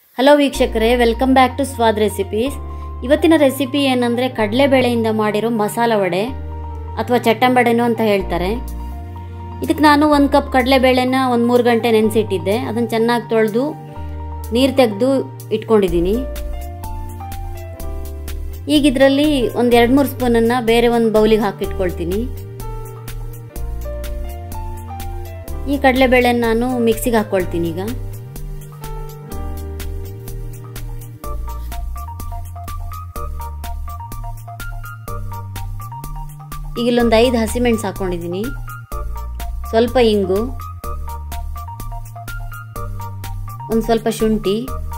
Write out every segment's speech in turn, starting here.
hello ವೀಕ್ಷಕರೇ welcome back to Swad recipes ಇವತ್ತಿನ recipe ಏನಂದರೆ ಕಡಲೆಬೇಳೆಯಿಂದ ಮಾಡಿರೋ ಮಸಾಲ ವಡೆ ಅಥವಾ ಚಟ್ಟಂಬಡೆನು ಅಂತ ಹೇಳ್ತಾರೆ ಇದಕ್ಕೆ ನಾನು ಒಂದು ಕಪ್ ಕಡಲೆಬೇಳೆನ ಒಂದು ಮೂರು ಗಂಟೆ ನೆನೆಸಿಟ್ಟಿದ್ದೆ ಅದನ್ನು ಚೆನ್ನಾಗಿ ತೊಳೆದು ನೀರು ತೆಗೆದು ಇಟ್ಕೊಂಡಿದ್ದೀನಿ ಈಗ ಇದರಲ್ಲಿ ಒಂದು ಎರಡು ಮೂರು ಸ್ಪೂನನ್ನು ಬೇರೆ ಒಂದು ಬೌಲಿಗೆ ಹಾಕಿಟ್ಕೊಳ್ತೀನಿ ಈ ಕಡಲೆಬೇಳೆನ ನಾನು ಮಿಕ್ಸಿಗೆ ಹಾಕ್ಕೊಳ್ತೀನಿ ಈಗ ಈಗ ಇಲ್ಲೊಂದು ಐದು ಹಸಿಮೆಣಸು ಹಾಕ್ಕೊಂಡಿದ್ದೀನಿ ಸ್ವಲ್ಪ ಇಂಗು ಒಂದು ಸ್ವಲ್ಪ ಶುಂಠಿ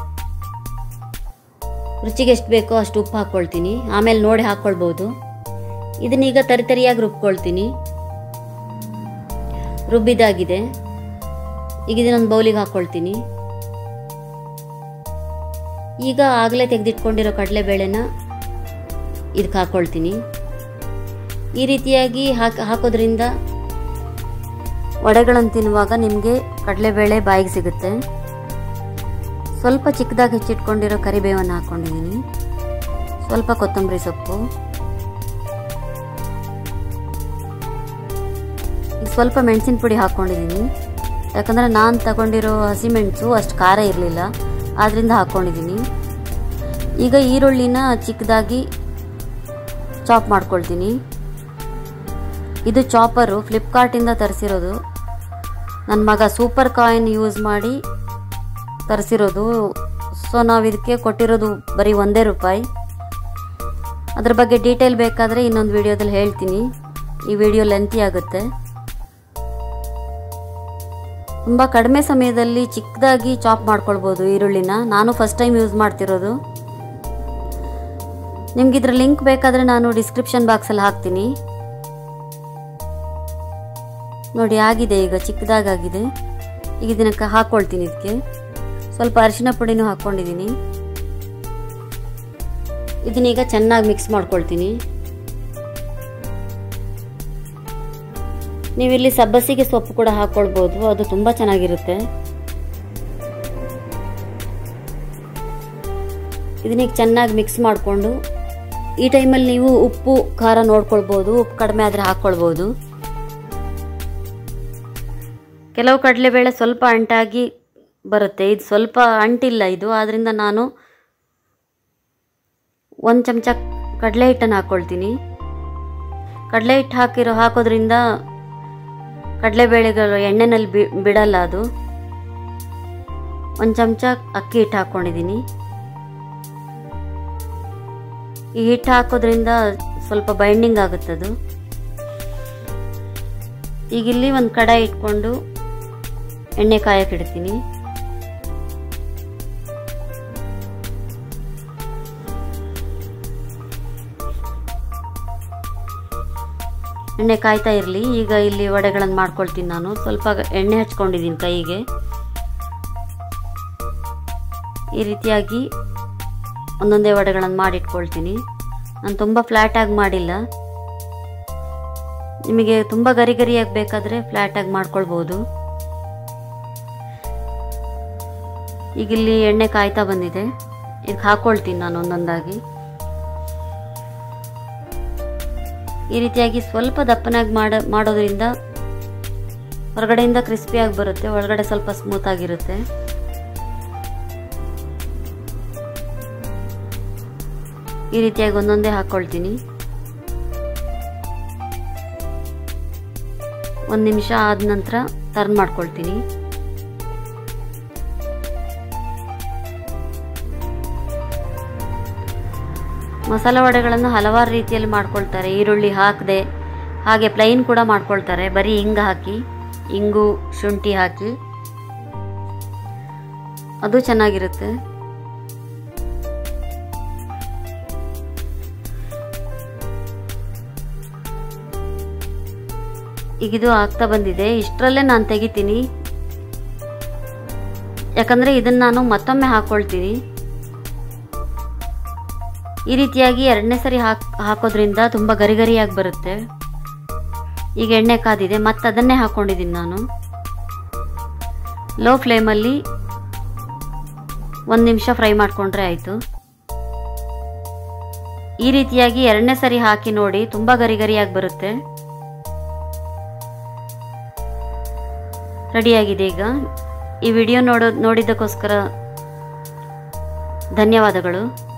ರುಚಿಗೆ ಎಷ್ಟು ಬೇಕೋ ಅಷ್ಟು ಉಪ್ಪು ಹಾಕ್ಕೊಳ್ತೀನಿ ಆಮೇಲೆ ನೋಡಿ ಹಾಕ್ಕೊಳ್ಬೋದು ಇದನ್ನೀಗ ತರಿತರಿಯಾಗಿ ರುಬ್ಕೊಳ್ತೀನಿ ರುಬ್ಬಿದಾಗಿದೆ ಈಗ ಇದನ್ನೊಂದು ಬೌಲಿಗೆ ಹಾಕ್ಕೊಳ್ತೀನಿ ಈಗ ಆಗಲೇ ತೆಗೆದಿಟ್ಕೊಂಡಿರೋ ಕಡಲೆಬೇಳೆನ ಇದಕ್ಕೆ ಹಾಕ್ಕೊಳ್ತೀನಿ ಈ ರೀತಿಯಾಗಿ ಹಾಕಿ ಹಾಕೋದ್ರಿಂದ ವಡೆಗಳನ್ನು ತಿನ್ನುವಾಗ ನಿಮಗೆ ಕಡಲೆಬೇಳೆ ಬಾಯಿಗೆ ಸಿಗುತ್ತೆ ಸ್ವಲ್ಪ ಚಿಕ್ಕದಾಗಿ ಹೆಚ್ಚಿಟ್ಕೊಂಡಿರೋ ಕರಿಬೇವನ್ನು ಹಾಕ್ಕೊಂಡಿದ್ದೀನಿ ಸ್ವಲ್ಪ ಕೊತ್ತಂಬರಿ ಸೊಪ್ಪು ಈಗ ಸ್ವಲ್ಪ ಮೆಣಸಿನ ಪುಡಿ ಹಾಕ್ಕೊಂಡಿದ್ದೀನಿ ಯಾಕಂದರೆ ನಾನು ತಗೊಂಡಿರೋ ಹಸಿಮೆಣಸು ಅಷ್ಟು ಖಾರ ಇರಲಿಲ್ಲ ಆದ್ದರಿಂದ ಹಾಕ್ಕೊಂಡಿದ್ದೀನಿ ಈಗ ಈರುಳ್ಳಿನ ಚಿಕ್ಕದಾಗಿ ಚಾಪ್ ಮಾಡ್ಕೊಳ್ತೀನಿ ಇದು ಚಾಪರು ಫ್ಲಿಪ್ಕಾರ್ಟಿಂದ ತರಿಸಿರೋದು ನನ್ನ ಮಗ ಸೂಪರ್ ಕಾಯಿನ್ ಯೂಸ್ ಮಾಡಿ ತರಿಸಿರೋದು ಸೊ ನಾವು ಇದಕ್ಕೆ ಕೊಟ್ಟಿರೋದು ಬರೀ ಒಂದೇ ರೂಪಾಯಿ ಅದ್ರ ಬಗ್ಗೆ ಡೀಟೇಲ್ ಬೇಕಾದರೆ ಇನ್ನೊಂದು ವಿಡಿಯೋದಲ್ಲಿ ಹೇಳ್ತೀನಿ ಈ ವಿಡಿಯೋ ಲೆಂತಿ ಆಗುತ್ತೆ ತುಂಬ ಕಡಿಮೆ ಸಮಯದಲ್ಲಿ ಚಿಕ್ಕದಾಗಿ ಚಾಪ್ ಮಾಡ್ಕೊಳ್ಬೋದು ಈರುಳ್ಳಿನ ನಾನು ಫಸ್ಟ್ ಟೈಮ್ ಯೂಸ್ ಮಾಡ್ತಿರೋದು ನಿಮ್ಗೆ ಇದ್ರ ಲಿಂಕ್ ಬೇಕಾದರೆ ನಾನು ಡಿಸ್ಕ್ರಿಪ್ಷನ್ ಬಾಕ್ಸಲ್ಲಿ ಹಾಕ್ತೀನಿ ನೋಡಿ ಆಗಿದೆ ಈಗ ಚಿಕ್ಕದಾಗಿದೆ ಈಗ ಇದನ್ನ ಹಾಕ್ಕೊಳ್ತೀನಿ ಇದಕ್ಕೆ ಸ್ವಲ್ಪ ಅರಿಶಿನ ಪುಡಿನೂ ಹಾಕ್ಕೊಂಡಿದ್ದೀನಿ ಇದನ್ನೀಗ ಚೆನ್ನಾಗಿ ಮಿಕ್ಸ್ ಮಾಡ್ಕೊಳ್ತೀನಿ ನೀವಿಲ್ಲಿ ಸಬ್ಬಸಿಗೆ ಸೊಪ್ಪು ಕೂಡ ಹಾಕ್ಕೊಳ್ಬೋದು ಅದು ತುಂಬ ಚೆನ್ನಾಗಿರುತ್ತೆ ಇದನ್ನೀಗ ಚೆನ್ನಾಗಿ ಮಿಕ್ಸ್ ಮಾಡಿಕೊಂಡು ಈ ಟೈಮಲ್ಲಿ ನೀವು ಉಪ್ಪು ಖಾರ ನೋಡ್ಕೊಳ್ಬೋದು ಉಪ್ಪು ಕಡಿಮೆ ಆದರೆ ಹಾಕ್ಕೊಳ್ಬೋದು ಕೆಲವು ಕಡಲೆಬೇಳೆ ಸ್ವಲ್ಪ ಅಂಟಾಗಿ ಬರುತ್ತೆ ಇದು ಸ್ವಲ್ಪ ಅಂಟಿಲ್ಲ ಇದು ಆದ್ದರಿಂದ ನಾನು ಒಂದು ಚಮಚ ಕಡಲೆ ಹಿಟ್ಟನ್ನು ಹಾಕ್ಕೊಳ್ತೀನಿ ಕಡಲೆ ಹಿಟ್ಟು ಹಾಕಿರೋ ಹಾಕೋದ್ರಿಂದ ಕಡಲೆಬೇಳೆಗಳು ಎಣ್ಣೆನಲ್ಲಿ ಬಿ ಬಿಡಲ್ಲ ಅದು ಒಂದು ಚಮಚ ಅಕ್ಕಿ ಹಿಟ್ಟು ಹಾಕ್ಕೊಂಡಿದ್ದೀನಿ ಈ ಹಿಟ್ಟು ಹಾಕೋದ್ರಿಂದ ಸ್ವಲ್ಪ ಬೈಂಡಿಂಗ್ ಆಗುತ್ತದು ಈಗ ಇಲ್ಲಿ ಒಂದು ಕಡಾಯಿ ಇಟ್ಕೊಂಡು ಎಣ್ಣೆ ಕಾಯಕ್ಕೆ ಇಡ್ತೀನಿ ಎಣ್ಣೆ ಕಾಯ್ತಾ ಇರಲಿ ಈಗ ಇಲ್ಲಿ ವಡೆಗಳನ್ನು ಮಾಡ್ಕೊಳ್ತೀನಿ ನಾನು ಸ್ವಲ್ಪ ಎಣ್ಣೆ ಹಚ್ಕೊಂಡಿದ್ದೀನಿ ಕೈಗೆ ಈ ರೀತಿಯಾಗಿ ಒಂದೊಂದೇ ವಡೆಗಳನ್ನು ಮಾಡಿಟ್ಕೊಳ್ತೀನಿ ನಾನು ತುಂಬ ಫ್ಲ್ಯಾಟಾಗಿ ಮಾಡಿಲ್ಲ ನಿಮಗೆ ತುಂಬ ಗರಿ ಗರಿಯಾಗಿ ಬೇಕಾದರೆ ಫ್ಲ್ಯಾಟಾಗಿ ಮಾಡ್ಕೊಳ್ಬೋದು ಈಗ ಇಲ್ಲಿ ಎಣ್ಣೆ ಕಾಯ್ತಾ ಬಂದಿದೆ ಇದಕ್ಕೆ ಹಾಕ್ಕೊಳ್ತೀನಿ ನಾನು ಒಂದೊಂದಾಗಿ ಈ ರೀತಿಯಾಗಿ ಸ್ವಲ್ಪ ದಪ್ಪನಾಗಿ ಮಾಡ ಮಾಡೋದ್ರಿಂದ ಹೊರಗಡೆಯಿಂದ ಕ್ರಿಸ್ಪಿಯಾಗಿ ಬರುತ್ತೆ ಒಳಗಡೆ ಸ್ವಲ್ಪ ಸ್ಮೂತ್ ಆಗಿರುತ್ತೆ ಈ ರೀತಿಯಾಗಿ ಒಂದೊಂದೇ ಹಾಕ್ಕೊಳ್ತೀನಿ ಒಂದು ನಿಮಿಷ ಆದ ನಂತರ ಟರ್ನ್ ಮಾಡ್ಕೊಳ್ತೀನಿ ಮಸಾಲ ವಡೆಗಳನ್ನು ಹಲವಾರು ರೀತಿಯಲ್ಲಿ ಮಾಡ್ಕೊಳ್ತಾರೆ ಈರುಳ್ಳಿ ಹಾಕದೆ ಹಾಗೆ ಪ್ಲೈನ್ ಕೂಡ ಮಾಡ್ಕೊಳ್ತಾರೆ ಬರೀ ಹಿಂಗ ಹಾಕಿ ಇಂಗು ಶುಂಠಿ ಹಾಕಿ ಅದು ಚೆನ್ನಾಗಿರುತ್ತೆ ಈಗ ಇದು ಆಗ್ತಾ ಬಂದಿದೆ ಇಷ್ಟರಲ್ಲೇ ನಾನು ತೆಗಿತೀನಿ ಯಾಕಂದರೆ ಇದನ್ನು ನಾನು ಮತ್ತೊಮ್ಮೆ ಹಾಕ್ಕೊಳ್ತೀನಿ ಈ ರೀತಿಯಾಗಿ ಎರಡನೇ ಸರಿ ಹಾಕ್ ಹಾಕೋದ್ರಿಂದ ತುಂಬ ಗರಿ ಗರಿಯಾಗಿ ಬರುತ್ತೆ ಈಗ ಎಣ್ಣೆ ಕಾದಿದೆ ಮತ್ತೆ ಅದನ್ನೇ ಹಾಕ್ಕೊಂಡಿದ್ದೀನಿ ನಾನು ಲೋ ಫ್ಲೇಮಲ್ಲಿ ಒಂದು ನಿಮಿಷ ಫ್ರೈ ಮಾಡಿಕೊಂಡ್ರೆ ಆಯಿತು ಈ ರೀತಿಯಾಗಿ ಎರಡನೇ ಸರಿ ಹಾಕಿ ನೋಡಿ ತುಂಬ ಗರಿ ಗರಿಯಾಗಿ ಬರುತ್ತೆ ರೆಡಿಯಾಗಿದೆ ಈಗ ಈ ವಿಡಿಯೋ ನೋಡೋ ನೋಡಿದ್ದಕ್ಕೋಸ್ಕರ ಧನ್ಯವಾದಗಳು